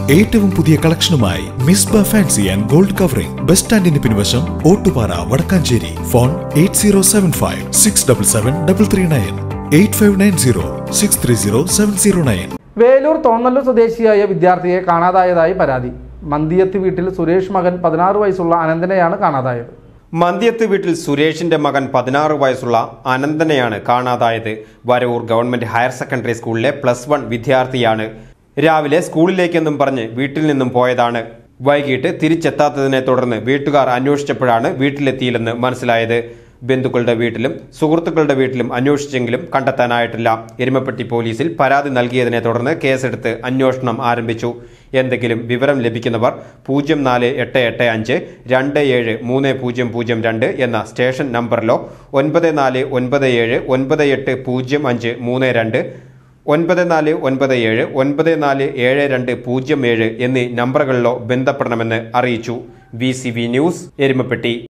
ഏറ്റവും പുതിയ കളക്ഷനുമായി Misba fancy and gold covering bus സ്റ്റാൻഡിന് പിൻവശം Ottupara Wadakkanchery phone eight zero seven five six double seven double three nine eight five nine zero six three zero seven zero nine Velur Thonnallur സ്വദേശിയായ വിദ്യാർത്ഥിയെ കാണാതായതായി പരാതി മന്തിയത്ത് വീട്ടിൽ സുരേഷ് മകൻ പതിനാറ് വയസ്സുള്ള അനന്തനെയാണ് കാണാതായത് മന്തിയത്ത് വീട്ടിൽ സുരേഷിന്റെ മകൻ പതിനാറ് വയസ്സുള്ള അനന്തനെയാണ് കാണാതായത് വരവൂർ ഗവൺമെന്റ് ഹയർ സെക്കൻഡറി സ്കൂളിലെ പ്ലസ് വൺ വിദ്യാർത്ഥിയാണ് രാവിലെ സ്കൂളിലേക്കെന്നും പറഞ്ഞ് വീട്ടിൽ നിന്നും പോയതാണ് വൈകിട്ട് തിരിച്ചെത്താത്തതിനെ തുടർന്ന് വീട്ടുകാർ അന്വേഷിച്ചപ്പോഴാണ് വീട്ടിലെത്തിയില്ലെന്ന് മനസ്സിലായത് ബന്ധുക്കളുടെ വീട്ടിലും സുഹൃത്തുക്കളുടെ വീട്ടിലും അന്വേഷിച്ചെങ്കിലും കണ്ടെത്താനായിട്ടില്ല എരുമപ്പെട്ടി പോലീസിൽ പരാതി നൽകിയതിനെ തുടർന്ന് കേസെടുത്ത് അന്വേഷണം ആരംഭിച്ചു എന്തെങ്കിലും വിവരം ലഭിക്കുന്നവർ പൂജ്യം നാല് എട്ട് എട്ട് അഞ്ച് രണ്ട് ഏഴ് മൂന്ന് പൂജ്യം പൂജ്യം രണ്ട് എന്ന സ്റ്റേഷൻ നമ്പറിലോ ഒൻപത് നാല് ഒൻപത് ഏഴ് ഒൻപത് എട്ട് പൂജ്യം അഞ്ച് മൂന്ന് രണ്ട് ഒൻപത് നാല് ഒൻപത് ഏഴ് ഒൻപത് നാല് ഏഴ് രണ്ട് പൂജ്യം ഏഴ് എന്നീ നമ്പറുകളിലോ ബന്ധപ്പെടണമെന്ന് അറിയിച്ചു വി ന്യൂസ് എരുമപ്പെട്ടി